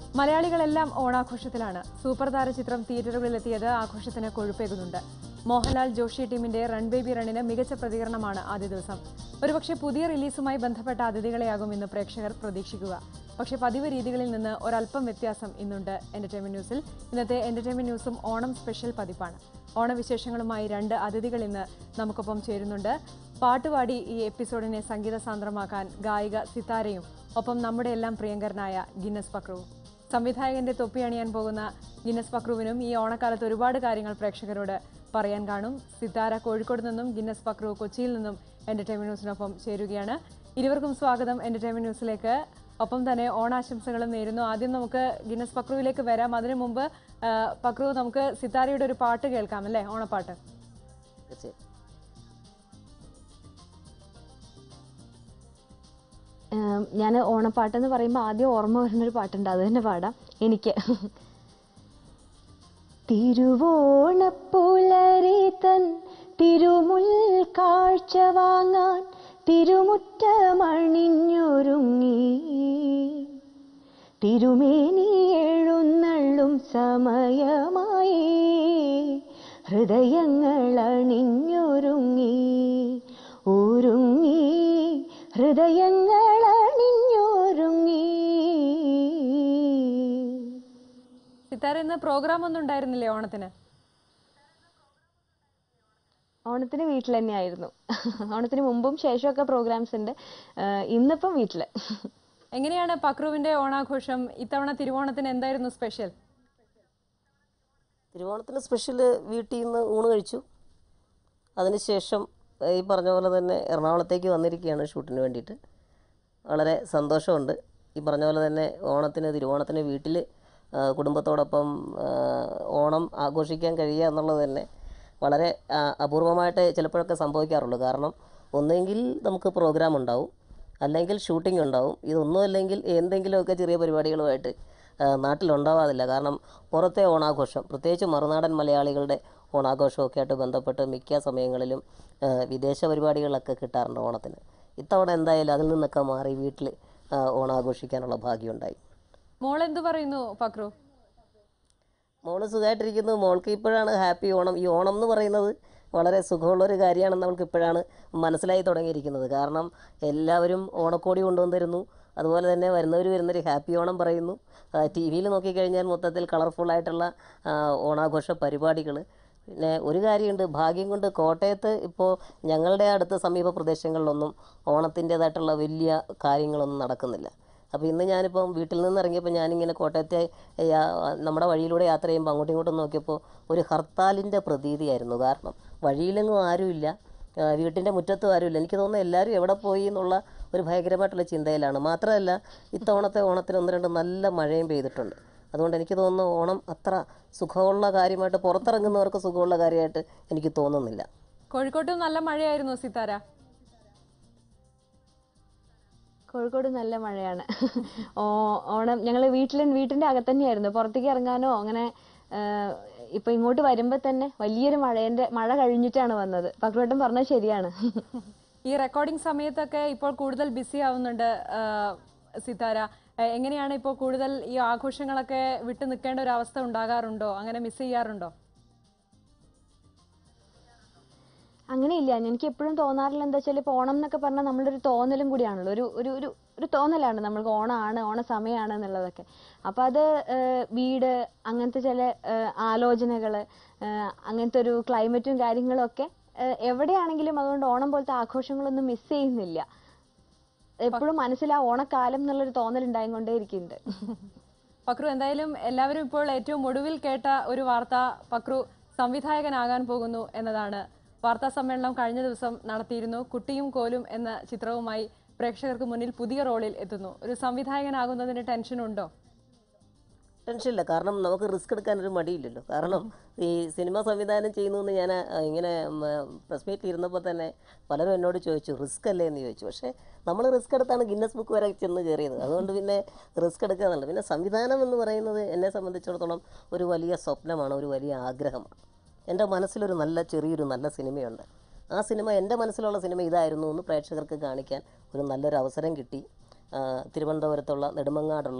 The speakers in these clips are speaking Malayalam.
മലയാളികളെല്ലാം ഓണാഘോഷത്തിലാണ് സൂപ്പർ താര ചിത്രം തിയേറ്ററുകളിലെത്തിയത് ആഘോഷത്തിന് കൊഴുപ്പേകുന്നുണ്ട് മോഹൻലാൽ ജോഷി ടീമിന്റെ റൺ ബേബി റണ്ണിന് മികച്ച പ്രതികരണമാണ് ആദ്യ ദിവസം ഒരുപക്ഷെ പുതിയ റിലീസുമായി ബന്ധപ്പെട്ട അതിഥികളെയാകും ഇന്ന് പ്രേക്ഷകർ പ്രതീക്ഷിക്കുക പക്ഷേ പതിവ് രീതികളിൽ നിന്ന് ഒരല്പം വ്യത്യാസം ഇന്നുണ്ട് എന്റർടൈൻമെന്റ് ന്യൂസിൽ ഇന്നത്തെ എന്റർടൈൻമെന്റ് ന്യൂസും ഓണം സ്പെഷ്യൽ പതിപ്പാണ് ഓണവിശേഷങ്ങളുമായി രണ്ട് അതിഥികൾ ഇന്ന് നമുക്കൊപ്പം ചേരുന്നുണ്ട് പാട്ടുപാടി ഈ എപ്പിസോഡിനെ സംഗീത സാന്ദ്രമാക്കാൻ ഗായിക സിതാരയും ഒപ്പം നമ്മുടെ എല്ലാം പ്രിയങ്കരനായ ഗിന്നസ് പക്രുവും സംവിധായകന്റെ തൊപ്പി അണിയാൻ പോകുന്ന ഗിന്നസ് പക്രുവിനും ഈ ഓണക്കാലത്ത് ഒരുപാട് കാര്യങ്ങൾ പ്രേക്ഷകരോട് പറയാൻ കാണും സിതാര കോഴിക്കോട് നിന്നും ഗിന്നസ് പക്രു കൊച്ചിയിൽ നിന്നും എന്റർടൈൻമെന്റ് ന്യൂസിനൊപ്പം ചേരുകയാണ് ഇരുവർക്കും സ്വാഗതം എന്റർടൈൻമെന്റ് ന്യൂസിലേക്ക് ഒപ്പം തന്നെ ഓണാശംസകളും നേരുന്നു ആദ്യം നമുക്ക് ഗിന്നസ് പക്രുവിലേക്ക് വരാം അതിനു മുമ്പ് ആ, പക്രു നമുക്ക് സിതാരയുടെ ഒരു പാട്ട് കേൾക്കാം അല്ലേ ഓണപ്പാട്ട് തീർച്ചയായും ഞാൻ ഓണപ്പാട്ടെന്ന് പറയുമ്പോൾ ആദ്യം ഓർമ്മ വരുന്നൊരു പാട്ടുണ്ട് അത് തന്നെ പാടാം എനിക്ക് തിരുവോണപ്പുലരി തൻ തിരുമുൽ കാഴ്ച വാങ്ങാൻ തിരുമുറ്റമണിഞ്ഞൊരുങ്ങി തിരുമേനി എഴുന്നള്ളും സമയമായി ഹൃദയങ്ങൾ അണിഞ്ഞൊരുങ്ങി ഒരുങ്ങി ഹൃദയങ്ങൾ അണിഞ്ഞൊരുങ്ങി സിതാര ഇന്ന് പ്രോഗ്രാം ഒന്നും ഉണ്ടായിരുന്നില്ലേ ഓണത്തിന് ഓണത്തിന് വീട്ടിൽ തന്നെയായിരുന്നു ഓണത്തിന് മുമ്പും ശേഷമൊക്കെ പ്രോഗ്രാംസ് ഉണ്ട് ആഹ് ഇന്നിപ്പം വീട്ടില് എങ്ങനെയാണ് പക്രുവിന്റെ ഓണാഘോഷം ഇത്തവണ തിരുവോണത്തിന് എന്തായിരുന്നു സ്പെഷ്യൽ തിരുവോണത്തിന് സ്പെഷ്യൽ വീട്ടിൽ നിന്ന് ഊണ് കഴിച്ചു അതിനുശേഷം ഏഹ്, ഈ പറഞ്ഞ പോലെ തന്നെ എറണാകുളത്തേക്ക് വന്നിരിക്കുകയാണ് ഷൂട്ടിന് വേണ്ടിയിട്ട് വളരെ സന്തോഷമുണ്ട് ഈ പറഞ്ഞ പോലെ തന്നെ ഓണത്തിന് തിരുവോണത്തിന് വീട്ടിൽ കുടുംബത്തോടൊപ്പം ആ, ഓണം ആഘോഷിക്കാൻ കഴിയുക എന്നുള്ളത് തന്നെ വളരെ ആ, അപൂർവമായിട്ട് ചിലപ്പോഴൊക്കെ സംഭവിക്കാറുള്ളൂ കാരണം ഒന്നെങ്കിൽ നമുക്ക് പ്രോഗ്രാം ഉണ്ടാവും അല്ലെങ്കിൽ ഷൂട്ടിംഗ് ഉണ്ടാവും ഇതൊന്നും അല്ലെങ്കിൽ എന്തെങ്കിലുമൊക്കെ ചെറിയ പരിപാടികളുമായിട്ട് ആ, നാട്ടിലുണ്ടാവാതില്ല കാരണം പുറത്തെ ഓണാഘോഷം പ്രത്യേകിച്ച് മറുനാടൻ മലയാളികളുടെ ഓണാഘോഷമൊക്കെ ആയിട്ട് ബന്ധപ്പെട്ട് മിക്ക സമയങ്ങളിലും ആ, വിദേശ പരിപാടികളൊക്കെ കിട്ടാറുണ്ട് ഓണത്തിന് ഇത്തവണ എന്തായാലും അതിൽ നിന്നൊക്കെ മാറി വീട്ടിൽ ഓണാഘോഷിക്കാനുള്ള ഭാഗ്യമുണ്ടായി മോൾ എന്തു പറയുന്നു പക്രു മോള് സുഖമായിട്ടിരിക്കുന്നു മോൾക്ക് ഇപ്പോഴാണ് ഹാപ്പി ഓണം ഈ ഓണം എന്ന് പറയുന്നത് വളരെ സുഖമുള്ളൊരു കാര്യമാണെന്ന് നമ്മൾക്ക് ഇപ്പോഴാണ് മനസ്സിലായി തുടങ്ങിയിരിക്കുന്നത് കാരണം എല്ലാവരും ഓണക്കോടി കൊണ്ടുവന്ന് തരുന്നു അതുപോലെ തന്നെ വരുന്നവർ വരുന്നൊരു ഹാപ്പി ഓണം പറയുന്നു ടി വിയിൽ നോക്കിക്കഴിഞ്ഞാൽ മൊത്തത്തിൽ കളർഫുള്ളായിട്ടുള്ള ഓണാഘോഷ പരിപാടികൾ പിന്നെ ഒരു കാര്യമുണ്ട് ഭാഗ്യം കൊണ്ട് കോട്ടയത്ത് ഇപ്പോൾ ഞങ്ങളുടെ അടുത്ത സമീപ പ്രദേശങ്ങളിലൊന്നും ഓണത്തിൻ്റേതായിട്ടുള്ള വലിയ കാര്യങ്ങളൊന്നും നടക്കുന്നില്ല അപ്പോൾ ഇന്ന് ഞാനിപ്പം വീട്ടിൽ നിന്ന് ഇറങ്ങിയപ്പോൾ ഞാനിങ്ങനെ കോട്ടയത്തെ യാ- നമ്മുടെ വഴിയിലൂടെ യാത്ര ചെയ്യുമ്പോൾ അങ്ങോട്ടും ഇങ്ങോട്ടും നോക്കിയപ്പോൾ ഒരു ഹർത്താലിൻ്റെ പ്രതീതിയായിരുന്നു കാരണം വഴിയിലെങ്ങും ആരുമില്ല ആ, വീട്ടിൻ്റെ മുറ്റത്തും ആരുമില്ല എനിക്ക് തോന്നുന്നു എല്ലാവരും എവിടെ പോയി എന്നുള്ള ഒരു ഭയങ്കരമായിട്ടുള്ള ചിന്തയിലാണ് മാത്രമല്ല ഇത്തവണത്തെ ഓണത്തിന് ഒന്ന് രണ്ട് നല്ല മഴയും പെയ്തിട്ടുണ്ട് അതുകൊണ്ട് എനിക്ക് തോന്നുന്നു ഓണം അത്ര സുഖമുള്ള കാര്യമായിട്ട് പുറത്തിറങ്ങുന്നവർക്ക് സുഖമുള്ള കാര്യമായിട്ട് എനിക്ക് തോന്നുന്നില്ല കോഴിക്കോട്ടും നല്ല മഴയായിരുന്നു സിതാര കോഴിക്കോട് നല്ല മഴയാണ് ഓ ഓണം ഞങ്ങൾ വീട്ടിൽ വീട്ടിന്റെ അകത്ത് തന്നെയായിരുന്നു പുറത്തേക്ക് ഇറങ്ങാനോ അങ്ങനെ ആഹ് ഇപ്പൊ ഇങ്ങോട്ട് വരുമ്പോ തന്നെ വലിയൊരു മഴേന്റെ മഴ കഴിഞ്ഞിട്ടാണ് വന്നത് പക്രുവട്ടം പറഞ്ഞത് ശരിയാണ് ഈ റെക്കോർഡിംഗ് സമയത്തൊക്കെ ഇപ്പോൾ കൂടുതൽ ബിസി ആവുന്നുണ്ട് ആ, സിതാര ആ, എങ്ങനെയാണ് ഇപ്പോൾ കൂടുതൽ ഈ ആഘോഷങ്ങളൊക്കെ വിട്ടു നിൽക്കേണ്ട ഒരു അവസ്ഥ ഉണ്ടാകാറുണ്ടോ അങ്ങനെ മിസ് ചെയ്യാറുണ്ടോ അങ്ങനെയില്ല എനിക്ക് എപ്പോഴും തോന്നാറില്ല എന്താ വെച്ചാൽ ഇപ്പോൾ ഓണം എന്നൊക്കെ പറഞ്ഞാൽ നമ്മളൊരു തോന്നലും കൂടിയാണല്ലോ ഒരു ഒരു ഒരു ഒരു തോന്നലാണ് നമ്മൾക്ക് ഓണമാണ് ഓണ സമയമാണ് എന്നുള്ളതൊക്കെ അപ്പോൾ അത് ഏഹ്, വീട് അങ്ങനത്തെ ചില ഏഹ്, ആലോചനകള് ഏഹ്, അങ്ങനത്തെ ഒരു ക്ലൈമറ്റും കാര്യങ്ങളും ഒക്കെ ഏഹ്, എവിടെയാണെങ്കിലും അതുകൊണ്ട് ഓണം പോലത്തെ ആഘോഷങ്ങളൊന്നും മിസ് ചെയ്യുന്നില്ല എപ്പോഴും മനസ്സിൽ ആ ഓണക്കാലം എന്നുള്ളൊരു തോന്നൽ ഉണ്ടായിക്കൊണ്ടേ ഇരിക്കുന്നുണ്ട് പക്രു എന്തായാലും എല്ലാവരും ഇപ്പോൾ ഏറ്റവും ഒടുവിൽ കേട്ട ഒരു വാർത്ത പക്രു സംവിധായകനാകാൻ പോകുന്നു എന്നതാണ് വാർത്താ സമ്മേളനം കഴിഞ്ഞ ദിവസം നടത്തിയിരുന്നു കുട്ടിയും കോലും എന്ന ചിത്രവുമായി പ്രേക്ഷകർക്ക് മുന്നിൽ പുതിയ റോളിൽ എത്തുന്നു ഒരു സംവിധായകനാകുന്നതിന് ടെൻഷൻ ഉണ്ടോ ടെൻഷനില്ല കാരണം നമുക്ക് റിസ്ക് എടുക്കാനൊരു മടിയില്ലല്ലോ കാരണം ഈ സിനിമ സംവിധാനം ചെയ്യുന്നു എന്ന് ഞാൻ ആ, ഇങ്ങനെ പ്രസ് മീറ്റ് ഇരുന്നപ്പോൾ തന്നെ പലരും എന്നോട് ചോദിച്ചു റിസ്ക് അല്ലേ എന്ന് ചോദിച്ചു പക്ഷേ നമ്മൾ റിസ്ക് എടുത്താണ് ഗിന്നസ് ബുക്ക് വരെ ചെന്ന് കയറിയത് അതുകൊണ്ട് പിന്നെ റിസ്ക് എടുക്കുക എന്നുള്ളത് പിന്നെ സംവിധാനം എന്ന് പറയുന്നത് എന്നെ സംബന്ധിച്ചിടത്തോളം ഒരു വലിയ സ്വപ്നമാണ് ഒരു വലിയ ആഗ്രഹമാണ് എൻ്റെ മനസ്സിലൊരു നല്ല ചെറിയൊരു നല്ല സിനിമയുണ്ട് ആ സിനിമ എൻ്റെ മനസ്സിലുള്ള സിനിമ ഇതായിരുന്നു എന്ന് പ്രേക്ഷകർക്ക് കാണിക്കാൻ ഒരു നല്ലൊരു അവസരം കിട്ടി ആ, തിരുവനന്തപുരത്തുള്ള നെടുമങ്ങാടുള്ള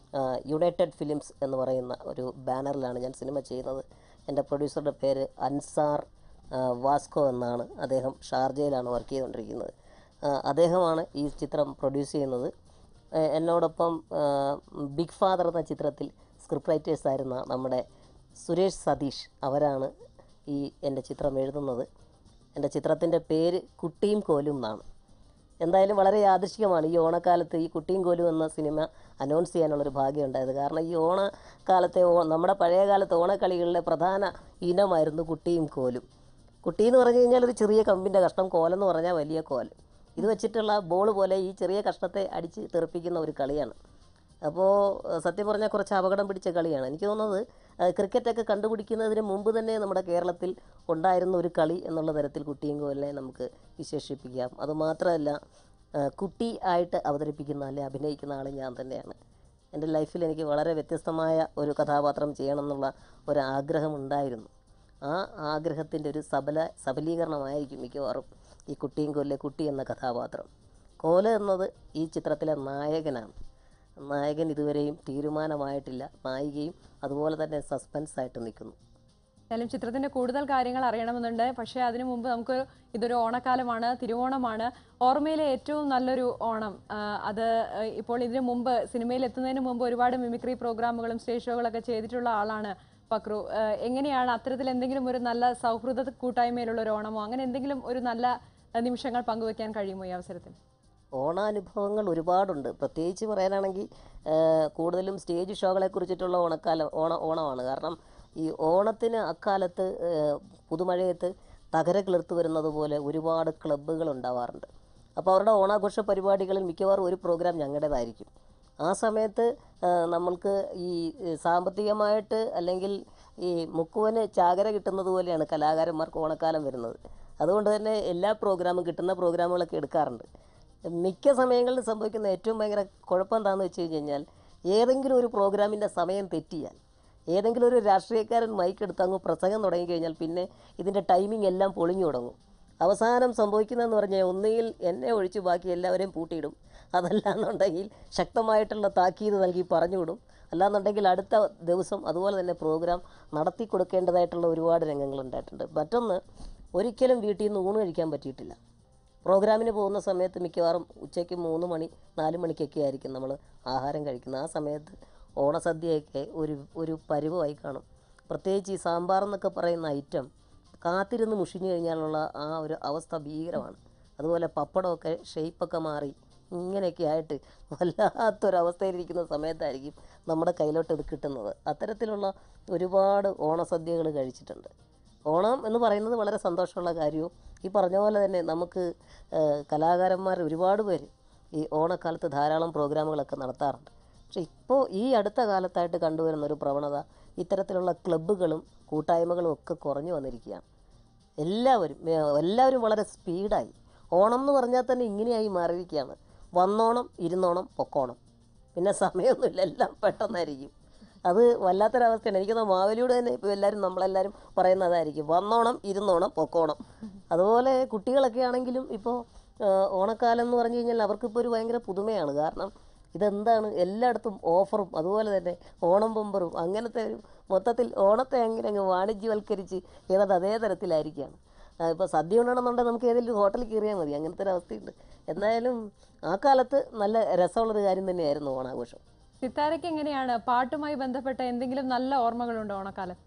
യുണൈറ്റഡ് ഫിലിംസ് എന്ന് പറയുന്ന ഒരു ബാനറിലാണ് ഞാൻ സിനിമ ചെയ്യുന്നത് എൻ്റെ പ്രൊഡ്യൂസറുടെ പേര് അൻസാർ ആ, വാസ്കോ എന്നാണ് അദ്ദേഹം ഷാർജയിലാണ് വർക്ക് ചെയ്തുകൊണ്ടിരിക്കുന്നത് ആ, അദ്ദേഹമാണ് ഈ ചിത്രം പ്രൊഡ്യൂസ് ചെയ്യുന്നത് ആ, എന്നോടൊപ്പം ആ, ബിഗ് ഫാദർ എന്ന ചിത്രത്തിൽ സ്ക്രിപ്റ്റ് റൈറ്റേഴ്സ് ആയിരുന്ന നമ്മുടെ സുരേഷ് സതീഷ് അവരാണ് ഈ എൻ്റെ ചിത്രം എഴുതുന്നത് എൻ്റെ ചിത്രത്തിൻ്റെ പേര് കുട്ടിയും കോലും എന്നാണ് എന്തായാലും വളരെ യാദൃശികമാണ് ഈ ഓണക്കാലത്ത് ഈ കുട്ടിയും കോലും എന്ന സിനിമ അനൗൺസ് ചെയ്യാനുള്ളൊരു ഭാഗ്യം ഉണ്ടായത് കാരണം ഈ ഓണക്കാലത്തെ ഓ നമ്മുടെ പഴയ കാലത്തെ ഓണക്കളികളിലെ പ്രധാന ഇനമായിരുന്നു കുട്ടിയും കോലും കുട്ടി എന്ന് പറഞ്ഞു കഴിഞ്ഞാൽ ഒരു ചെറിയ കമ്പിൻ്റെ കഷ്ണം കോലെന്ന് പറഞ്ഞാൽ വലിയ കോൽ ഇത് വെച്ചിട്ടുള്ള ബോൾ പോലെ ഈ ചെറിയ കഷ്ണത്തെ അടിച്ച് തെറിപ്പിക്കുന്ന ഒരു കളിയാണ് അപ്പോൾ സത്യം പറഞ്ഞാൽ കുറച്ച് അപകടം പിടിച്ച കളിയാണ് എനിക്ക് തോന്നുന്നത് അഹ് ക്രിക്കറ്റൊക്കെ കണ്ടുപിടിക്കുന്നതിന് മുമ്പ് തന്നെ നമ്മുടെ കേരളത്തിൽ ഉണ്ടായിരുന്ന ഒരു കളി എന്നുള്ള തരത്തിൽ കുട്ടിയും കോലിനെ നമുക്ക് വിശേഷിപ്പിക്കാം അതുമാത്രമല്ല അഹ് കുട്ടി ആയിട്ട് അവതരിപ്പിക്കുന്ന അല്ലെ അഭിനയിക്കുന്ന ആൾ ഞാൻ തന്നെയാണ് എൻ്റെ ലൈഫിൽ എനിക്ക് വളരെ വ്യത്യസ്തമായ ഒരു കഥാപാത്രം ചെയ്യണം എന്നുള്ള ഒരു ആഗ്രഹം ഉണ്ടായിരുന്നു ആ ആഗ്രഹത്തിൻ്റെ ഒരു സബല സബലീകരണമായിരിക്കും മിക്കവാറും ഈ കുട്ടിയും കൊല്ലെ കുട്ടി എന്ന കഥാപാത്രം കോല എന്നത് ഈ ചിത്രത്തിലെ നായകനാണ് നായകൻ ഇതുവരെയും തീരുമാനമായിട്ടില്ല നായികയും അതുപോലെ തന്നെ സസ്പെൻസ് ആയിട്ട് നിൽക്കുന്നു എന്തായാലും ചിത്രത്തിന്റെ കൂടുതൽ കാര്യങ്ങൾ അറിയണമെന്നുണ്ട് പക്ഷേ അതിനു മുമ്പ് നമുക്ക് ഇതൊരു ഓണക്കാലമാണ് തിരുവോണമാണ് ഓർമ്മയിലെ ഏറ്റവും നല്ലൊരു ഓണം ആ, അത് ആ, ഇപ്പോൾ ഇതിനു മുമ്പ് സിനിമയിൽ എത്തുന്നതിന് മുമ്പ് ഒരുപാട് മിമിക്രി പ്രോഗ്രാമുകളും സ്റ്റേജ് ഷോകളൊക്കെ ചെയ്തിട്ടുള്ള ആളാണ് പക്രു ആ, എങ്ങനെയാണ് അത്തരത്തിൽ എന്തെങ്കിലും ഒരു നല്ല സൗഹൃദ കൂട്ടായ്മയിലുള്ള ഒരു ഓണമോ അങ്ങനെ എന്തെങ്കിലും ഒരു നല്ല ആ, നിമിഷങ്ങൾ പങ്കുവെക്കാൻ കഴിയുമോ ഈ അവസരത്തിൽ ഓണാനുഭവങ്ങൾ ഒരുപാടുണ്ട് പ്രത്യേകിച്ച് പറയാനാണെങ്കിൽ ആ, കൂടുതലും സ്റ്റേജ് ഷോകളെ കുറിച്ചിട്ടുള്ള ഓണക്കാലം ഓണ ഓണമാണ് കാരണം ഈ ഓണത്തിന് അക്കാലത്ത് ആ, പുതുമഴയത്ത് തകര കിളിർത്ത് വരുന്നത് പോലെ ഒരുപാട് ക്ലബ്ബുകൾ ഉണ്ടാവാറുണ്ട് അപ്പോൾ അവരുടെ ഓണാഘോഷ പരിപാടികളിൽ മിക്കവാറും ഒരു പ്രോഗ്രാം ഞങ്ങളുടേതായിരിക്കും ആ സമയത്ത് ആ, നമ്മൾക്ക് ഈ ഏ, സാമ്പത്തികമായിട്ട് അല്ലെങ്കിൽ ഈ മുക്കുവന് ചാകര കിട്ടുന്നത് പോലെയാണ് കലാകാരന്മാർക്ക് ഓണക്കാലം വരുന്നത് അതുകൊണ്ട് തന്നെ എല്ലാ പ്രോഗ്രാമും കിട്ടുന്ന പ്രോഗ്രാമുകളൊക്കെ എടുക്കാറുണ്ട് മിക്ക സമയങ്ങളിൽ സംഭവിക്കുന്ന ഏറ്റവും ഭയങ്കര കുഴപ്പം എന്താണെന്ന് വെച്ച് കഴിഞ്ഞ് കഴിഞ്ഞാൽ ഏതെങ്കിലും ഒരു പ്രോഗ്രാമിൻ്റെ സമയം തെറ്റിയാൽ ഏതെങ്കിലും ഒരു രാഷ്ട്രീയക്കാരൻ മൈക്ക് എടുത്ത് അങ്ങ് പ്രസംഗം തുടങ്ങിക്കഴിഞ്ഞാൽ പിന്നെ ഇതിൻ്റെ ടൈമിംഗ് എല്ലാം പൊളിഞ്ഞു തുടങ്ങും അവസാനം സംഭവിക്കുന്നതെന്ന് പറഞ്ഞാൽ ഒന്നുകിൽ എന്നെ ഒഴിച്ച് ബാക്കി എല്ലാവരെയും പൂട്ടിയിടും അതല്ലാന്നുണ്ടെങ്കിൽ ശക്തമായിട്ടുള്ള താക്കീത് നൽകി പറഞ്ഞുവിടും അല്ലാന്നുണ്ടെങ്കിൽ അടുത്ത ദിവസം അതുപോലെ തന്നെ പ്രോഗ്രാം നടത്തി കൊടുക്കേണ്ടതായിട്ടുള്ള ഒരുപാട് രംഗങ്ങൾ ഉണ്ടായിട്ടുണ്ട് മറ്റൊന്ന് ഒരിക്കലും വീട്ടിൽ നിന്ന് ഊണ് കഴിക്കാൻ പറ്റിയിട്ടില്ല പ്രോഗ്രാമിന് പോകുന്ന സമയത്ത് മിക്കവാറും ഉച്ചയ്ക്ക് മൂന്ന് മണി നാല് മണിക്കൊക്കെ ആയിരിക്കും നമ്മൾ ആഹാരം കഴിക്കുന്നത് ആ സമയത്ത് ഓണസദ്യയൊക്കെ ഒരു ഒരു പരുവമായി കാണും പ്രത്യേകിച്ച് ഈ സാമ്പാർ എന്നൊക്കെ പറയുന്ന ഐറ്റം കാത്തിരുന്ന് മുഷിഞ്ഞു കഴിഞ്ഞാലുള്ള ആ ഒരു അവസ്ഥ ഭീകരമാണ് അതുപോലെ പപ്പടമൊക്കെ ഷേപ്പൊക്കെ മാറി ഇങ്ങനെയൊക്കെ ആയിട്ട് വല്ലാത്തൊരവസ്ഥയിലിരിക്കുന്ന സമയത്തായിരിക്കും നമ്മുടെ കയ്യിലോട്ട് ഇത് കിട്ടുന്നത് അത്തരത്തിലുള്ള ഒരുപാട് ഓണസദ്യകൾ കഴിച്ചിട്ടുണ്ട് ഓണം എന്ന് പറയുന്നത് വളരെ സന്തോഷമുള്ള കാര്യവും ഈ പറഞ്ഞ പോലെ തന്നെ നമുക്ക് ഏഹ്, കലാകാരന്മാർ ഒരുപാട് പേര് ഈ ഓണക്കാലത്ത് ധാരാളം പ്രോഗ്രാമുകളൊക്കെ നടത്താറുണ്ട് പക്ഷേ ഇപ്പോൾ ഈ അടുത്ത കാലത്തായിട്ട് കണ്ടുവരുന്ന ഒരു പ്രവണത ഇത്തരത്തിലുള്ള ക്ലബ്ബുകളും കൂട്ടായ്മകളും ഒക്കെ കുറഞ്ഞു വന്നിരിക്കുകയാണ് എല്ലാവരും ഏ, എല്ലാവരും വളരെ സ്പീഡായി ഓണം എന്ന് പറഞ്ഞാൽ തന്നെ ഇങ്ങനെയായി മാറിയിരിക്കുകയാണ് വന്നോണം ഇരുന്നോണം പൊക്കോണം പിന്നെ സമയമൊന്നുമില്ല എല്ലാം പെട്ടെന്നായിരിക്കും അത് വല്ലാത്തൊരവസ്ഥയാണ് എനിക്കൊന്ന് മാവേലിയോട് തന്നെ ഇപ്പോൾ എല്ലാവരും നമ്മളെല്ലാവരും പറയുന്നതായിരിക്കും വന്നോണം ഇരുന്നോണം പൊക്കോണം അതുപോലെ കുട്ടികളൊക്കെ ആണെങ്കിലും ഇപ്പോൾ ഓണക്കാലം എന്ന് പറഞ്ഞു കഴിഞ്ഞാൽ അവർക്കിപ്പോൾ ഒരു ഭയങ്കര പുതുമയാണ് കാരണം ഇതെന്താണ് എല്ലായിടത്തും ഓഫറും അതുപോലെ തന്നെ ഓണം ബമ്പറും അങ്ങനത്തെ ഒരു മൊത്തത്തിൽ ഓണത്തെ അങ്ങനെ അങ്ങ് വാണിജ്യവൽക്കരിച്ച് ഏതാണ്ട് അതേ തരത്തിലായിരിക്കുകയാണ് ഇപ്പോൾ സദ്യ ഉണ്ടണമെന്നുണ്ടെങ്കിൽ നമുക്ക് ഏതെങ്കിലും ഹോട്ടലിൽ കയറിയാൽ മതി അങ്ങനത്തെ ഒരു അവസ്ഥയുണ്ട് എന്തായാലും ആ കാലത്ത് നല്ല രസമുള്ളൊരു കാര്യം തന്നെയായിരുന്നു ഓണാഘോഷം സിത്താരയ്ക്ക് എങ്ങനെയാണ് പാട്ടുമായി ബന്ധപ്പെട്ട എന്തെങ്കിലും നല്ല ഓർമ്മകളുണ്ടോ ഓണക്കാലം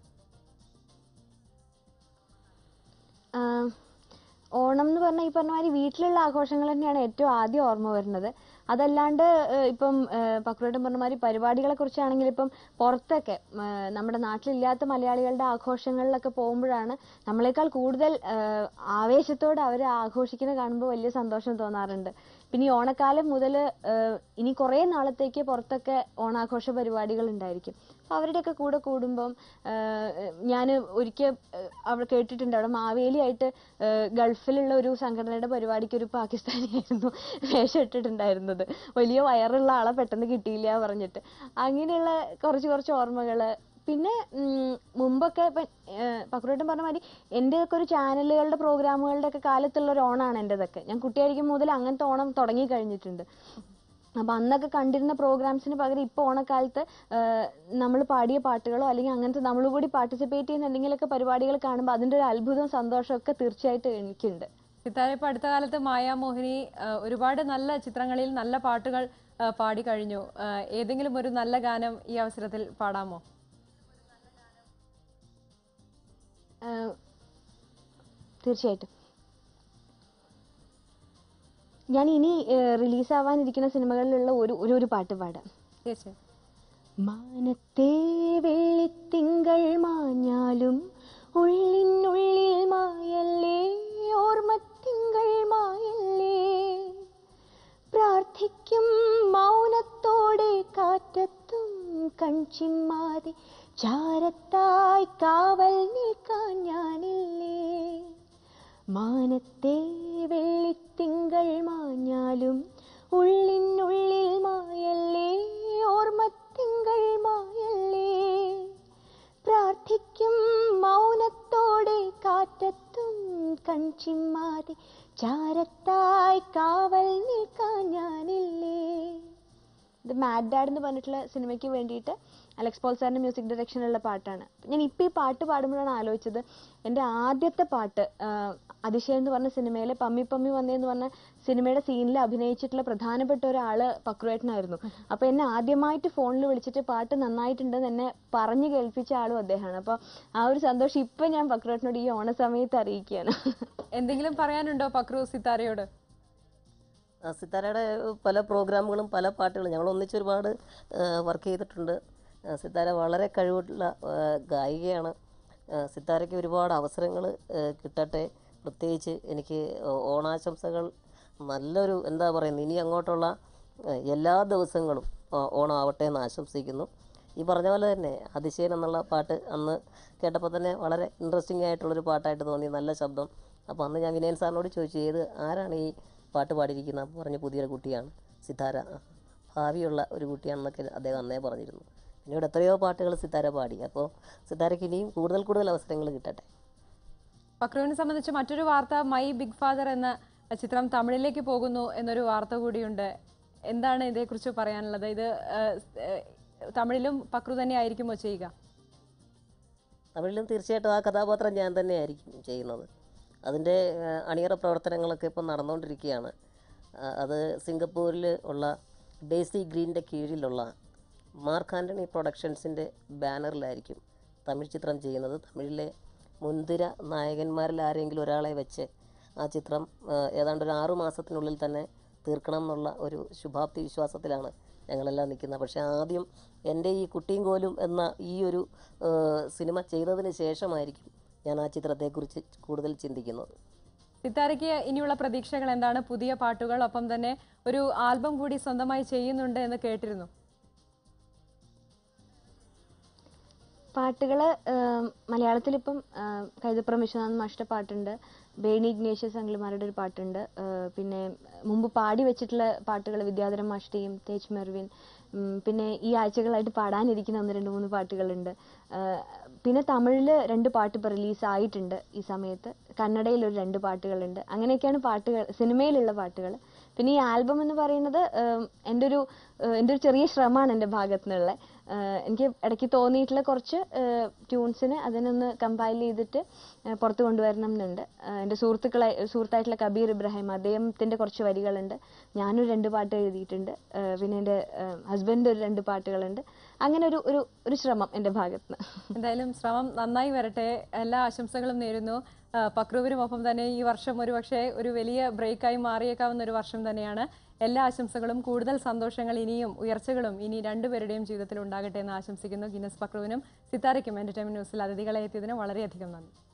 ആഹ് ഓണം എന്ന് പറഞ്ഞാൽ ഈ പറഞ്ഞ മാതിരി വീട്ടിലുള്ള ആഘോഷങ്ങൾ തന്നെയാണ് ഏറ്റവും ആദ്യം ഓർമ്മ വരുന്നത് അതല്ലാണ്ട് ഏഹ് ഇപ്പം പക്രോട്ടം പറഞ്ഞ മാതിരി പരിപാടികളെ കുറിച്ചാണെങ്കിൽ ഇപ്പം പുറത്തൊക്കെ ഏഹ് നമ്മുടെ നാട്ടിലില്ലാത്ത മലയാളികളുടെ ആഘോഷങ്ങളിലൊക്കെ പോകുമ്പോഴാണ് നമ്മളെക്കാൾ കൂടുതൽ ഏഹ് ആവേശത്തോടെ അവർ ആഘോഷിക്കുന്നത് കാണുമ്പോൾ വലിയ സന്തോഷം തോന്നാറുണ്ട് പിന്നെ ഈ ഓണക്കാലം മുതൽ ഇനി കുറേ നാളത്തേക്ക് പുറത്തൊക്കെ ഓണാഘോഷ പരിപാടികൾ ഉണ്ടായിരിക്കും അപ്പോൾ അവരുടെയൊക്കെ കൂടെ കൂടുമ്പം ഞാൻ ഒരിക്കൽ അവിടെ കേട്ടിട്ടുണ്ട് അവിടെ മാവേലിയായിട്ട് ഏഹ് ഗൾഫിലുള്ള ഒരു സംഘടനയുടെ പരിപാടിക്ക് ഒരു പാകിസ്ഥാനിയായിരുന്നു വേഷം ഇട്ടിട്ടുണ്ടായിരുന്നത് വലിയ വയറുള്ള ആളെ പെട്ടെന്ന് കിട്ടിയില്ല പറഞ്ഞിട്ട് അങ്ങനെയുള്ള കുറച്ച് കുറച്ച് ഓർമ്മകൾ പിന്നെ ഉം, മുമ്പൊക്കെ ഇപ്പം പക്രോട്ടം പറഞ്ഞ മാതിരി എൻ്റെയൊക്കെ ഒരു ചാനലുകളുടെ പ്രോഗ്രാമുകളുടെ ഒക്കെ കാലത്തുള്ള ഒരു ഓണാണ് എൻ്റെതൊക്കെ ഞാൻ കുട്ടിയായിരിക്കും മുതൽ അങ്ങനത്തെ ഓണം തുടങ്ങി കഴിഞ്ഞിട്ടുണ്ട് അപ്പം അന്നൊക്കെ കണ്ടിരുന്ന പ്രോഗ്രാംസിന് പകരം ഇപ്പോൾ ഓണക്കാലത്ത് നമ്മൾ പാടിയ പാട്ടുകളോ അല്ലെങ്കിൽ അങ്ങനത്തെ നമ്മൾ കൂടി പാർട്ടിസിപ്പേറ്റ് ചെയ്യുന്ന എന്തെങ്കിലുമൊക്കെ പരിപാടികൾ കാണുമ്പോൾ അതിൻ്റെ ഒരു അത്ഭുതവും സന്തോഷവും ഒക്കെ തീർച്ചയായിട്ടും എനിക്കുണ്ട് സിത്താര ഇപ്പൊ അടുത്ത കാലത്ത് മായാമോഹിനി ആ, ഒരുപാട് നല്ല ചിത്രങ്ങളിൽ നല്ല പാട്ടുകൾ ആ, പാടിക്കഴിഞ്ഞു ആ, ഏതെങ്കിലും ഒരു നല്ല ഗാനം ഈ അവസരത്തിൽ പാടാമോ ആഹ് തീർച്ചയായിട്ടും ഞാൻ ഇനി റിലീസ് ആവാനിരിക്കുന്ന സിനിമകളിലുള്ള ഒരു ഒരു ഒരു പാട്ട് പാടാം തീർച്ചയായും മാനത്തെ വെള്ളിത്തിങ്കൾ മാഞ്ഞാലും ഉള്ളിനുള്ളിൽ മായല്ലേ ഓർമ്മത്തിങ്കൾ മായല്ലേ പ്രാർത്ഥിക്കും മൗനത്തോടെ കാറ്റത്തും കൺചിമ്മാതെ ചാരത്തായി കാവൽ നിൽക്കാൻ ഞാനില്ലേ മാനത്തെ വെള്ളിത്തിങ്കൾ മാഞ്ഞാലും ഉള്ളിനുള്ളിൽ മായല്ലേ ഓർമ്മത്തിങ്കൾ മായല്ലേ പ്രാർത്ഥിക്കും മൗനത്തോടെ കാറ്റത്തും കൺചിമ്മാതെ ചാരത്തായി കാവൽ നിൽക്കാൻ ഞാനില്ലേ ഇത് മാഡ് ഡാഡ് എന്ന് പറഞ്ഞിട്ടുള്ള സിനിമയ്ക്ക് വേണ്ടിയിട്ട് അലക്സ് പോൾ സാറിൻ്റെ മ്യൂസിക് ഡയറക്ഷനുള്ള പാട്ടാണ് ഞാൻ ഇപ്പോൾ ഈ പാട്ട് പാടുമ്പോഴാണ് ആലോചിച്ചത് എൻ്റെ ആദ്യത്തെ പാട്ട് ആഹ്, അതിശയം എന്ന് പറഞ്ഞ സിനിമയിലെ പമ്മി പമ്മി വന്നേ എന്ന് പറഞ്ഞ സിനിമയുടെ സീനിൽ അഭിനയിച്ചിട്ടുള്ള പ്രധാനപ്പെട്ട ഒരാൾ പക്രുവേട്ടനായിരുന്നു അപ്പോൾ എന്നെ ആദ്യമായിട്ട് ഫോണിൽ വിളിച്ചിട്ട് പാട്ട് നന്നായിട്ടുണ്ടെന്ന് എന്നെ പറഞ്ഞു കേൾപ്പിച്ച ആളും അദ്ദേഹമാണ് അപ്പോൾ ആ ഒരു സന്തോഷം ഇപ്പം ഞാൻ പക്രുവേട്ടനോട് ഈ ഓണ സമയത്ത് അറിയിക്കുകയാണ് എന്തെങ്കിലും പറയാനുണ്ടോ പക്രു സിത്താരയോട് ആ, സിത്താരയുടെ പല പ്രോഗ്രാമുകളും പല പാട്ടുകളും ഞങ്ങൾ ഒന്നിച്ച് ഒരുപാട് വർക്ക് ചെയ്തിട്ടുണ്ട് ആ, സിത്താര വളരെ കഴിവുള്ള ആ, ഗായികയാണ് ആ, സിത്താരയ്ക്ക് ഒരുപാട് അവസരങ്ങൾ കിട്ടട്ടെ പ്രത്യേകിച്ച് എനിക്ക് ഓ- ഓണാശംസകൾ നല്ലൊരു എന്താ പറയുന്നത് ഇനി അങ്ങോട്ടുള്ള ആ, എല്ലാ ദിവസങ്ങളും ആ, ഓണം ആവട്ടെ എന്ന് ആശംസിക്കുന്നു ഈ പറഞ്ഞ പോലെ തന്നെ അതിശയൻ എന്നുള്ള പാട്ട് അന്ന് കേട്ടപ്പോൾ തന്നെ വളരെ ഇൻട്രസ്റ്റിംഗ് ആയിട്ടുള്ളൊരു പാട്ടായിട്ട് തോന്നി നല്ല ശബ്ദം അപ്പോൾ അന്ന് ഞാൻ വിനയൻ സാറിനോട് ചോദിച്ചു ഏത് ആരാണ് ഈ പാട്ട് പാടിയിരിക്കുന്നത് അപ്പോൾ പറഞ്ഞ പുതിയൊരു കുട്ടിയാണ് സിതാര ഭാവിയുള്ള ഒരു കുട്ടിയാണെന്നൊക്കെ അദ്ദേഹം അന്നേ പറഞ്ഞിരുന്നു പിന്നീട് എത്രയോ പാട്ടുകൾ സിതാര പാടി അപ്പോൾ സിതാരയ്ക്ക് ഇനിയും കൂടുതൽ കൂടുതൽ അവസരങ്ങൾ കിട്ടട്ടെ പക്രുവിനെ സംബന്ധിച്ച് മറ്റൊരു വാർത്ത മൈ ബിഗ് ഫാദർ എന്ന ചിത്രം തമിഴിലേക്ക് പോകുന്നു എന്നൊരു വാർത്ത കൂടിയുണ്ട് എന്താണ് ഇതേക്കുറിച്ച് പറയാനുള്ളത് ഇത് ആ, ആ, തമിഴിലും പക്രു തന്നെ ആയിരിക്കുമോ ചെയ്യുക തമിഴിലും തീർച്ചയായിട്ടും ആ കഥാപാത്രം ഞാൻ തന്നെയായിരിക്കും ചെയ്യുന്നത് അതിൻ്റെ ആ, അണിയറ പ്രവർത്തനങ്ങളൊക്കെ ഇപ്പം നടന്നുകൊണ്ടിരിക്കുകയാണ് ആ, അത് സിംഗപ്പൂരിൽ ഉള്ള ഡേസി ഗ്രീൻ്റെ കീഴിലുള്ള മാർക്ക് ആൻ്റണി പ്രൊഡക്ഷൻസിൻ്റെ ബാനറിലായിരിക്കും തമിഴ് ചിത്രം ചെയ്യുന്നത് തമിഴിലെ മുൻതിര നായകന്മാരിൽ ആരെങ്കിലും ഒരാളെ വെച്ച് ആ ചിത്രം ആ, ഏതാണ്ട് ഒരു ആറു മാസത്തിനുള്ളിൽ തന്നെ തീർക്കണം എന്നുള്ള ഒരു ശുഭാപ്തി വിശ്വാസത്തിലാണ് ഞങ്ങളെല്ലാം നിൽക്കുന്നത് പക്ഷേ ആദ്യം എൻ്റെ ഈ കുട്ടിയും കോലും എന്ന ഈ ഒരു ആ, സിനിമ ചെയ്തതിന് ശേഷമായിരിക്കും ഞാൻ ആ ചിത്രത്തെക്കുറിച്ച് കൂടുതൽ ചിന്തിക്കുന്നത് സിത്താരയ്ക്ക് ഇനിയുള്ള പ്രതീക്ഷകൾ എന്താണ് പുതിയ പാട്ടുകൾ ഒപ്പം തന്നെ ഒരു ആൽബം കൂടി സ്വന്തമായി ചെയ്യുന്നുണ്ട് എന്ന് കേട്ടിരുന്നു പാട്ടുകൾ മലയാളത്തിലിപ്പം ആം, കൈതപ്പുറം വിശ്വനാഥ് മാഷ്ട പാട്ടുണ്ട് ബേണി ഇഗ്നേഷ്യസ് അങ്കിളുമാരുടെ ഒരു പാട്ടുണ്ട് ആ, പിന്നെ മുമ്പ് പാടി വെച്ചിട്ടുള്ള പാട്ടുകൾ വിദ്യാധരൻ മാഷ്ടയും തേജ് മെർവിൻ ഉം, പിന്നെ ഈ ആഴ്ചകളായിട്ട് പാടാനിരിക്കുന്ന ഒന്ന് രണ്ട് മൂന്ന് പാട്ടുകളുണ്ട് ആ, പിന്നെ തമിഴിൽ രണ്ട് പാട്ട് ഇപ്പോൾ റിലീസ് ആയിട്ടുണ്ട് ഈ സമയത്ത് കന്നഡയിൽ ഒരു രണ്ട് പാട്ടുകളുണ്ട് അങ്ങനെയൊക്കെയാണ് പാട്ടുകൾ സിനിമയിലുള്ള പാട്ടുകൾ പിന്നെ ഈ ആൽബം എന്ന് പറയുന്നത് ഉം, എൻ്റെ ഒരു ഏഹ്, എൻ്റെ ഒരു ചെറിയ ശ്രമമാണ് എൻ്റെ ഭാഗത്തു നിന്നുള്ള ഏഹ്, എനിക്ക് ഇടയ്ക്ക് തോന്നിയിട്ടുള്ള കുറച്ച് ട്യൂൺസിന് അതിനൊന്ന് കമ്പൈൽ ചെയ്തിട്ട് ഏഹ്, പുറത്ത് കൊണ്ടുവരണം എന്നുണ്ട് ഏഹ്, എൻ്റെ സുഹൃത്തുക്കളെ സുഹൃത്തായിട്ടുള്ള കബീർ ഇബ്രാഹിം അദ്ദേഹത്തിൻ്റെ കുറച്ച് വരികളുണ്ട് ഞാനൊരു രണ്ട് പാട്ട് എഴുതിയിട്ടുണ്ട് ഏഹ്, പിന്നെ എൻ്റെ ഹസ്ബൻഡ് ഒരു രണ്ട് പാട്ടുകളുണ്ട് അങ്ങനെ ഒരു ഒരു ഒരു ശ്രമം എൻ്റെ ഭാഗത്ത് നിന്ന് എന്തായാലും ശ്രമം നന്നായി വരട്ടെ എല്ലാ ആശംസകളും നേരുന്നു ആ, പക്രുവിനും ഒപ്പം തന്നെ ഈ വർഷം ഒരു പക്ഷേ ഒരു വലിയ ബ്രേക്കായി മാറിയേക്കാവുന്ന ഒരു വർഷം തന്നെയാണ് എല്ലാ ആശംസകളും കൂടുതൽ സന്തോഷങ്ങൾ ഇനിയും ഉയർച്ചകളും ഇനി രണ്ടുപേരുടെയും ജീവിതത്തിൽ ഉണ്ടാകട്ടെ എന്ന് ആശംസിക്കുന്നു ഗിന്നസ് പക്രുവിനും സിത്താരയ്ക്കും എന്റർടൈൻമെന്റ് ന്യൂസിൽ അതിഥികളെ എത്തിയതിന് വളരെയധികം നന്ദി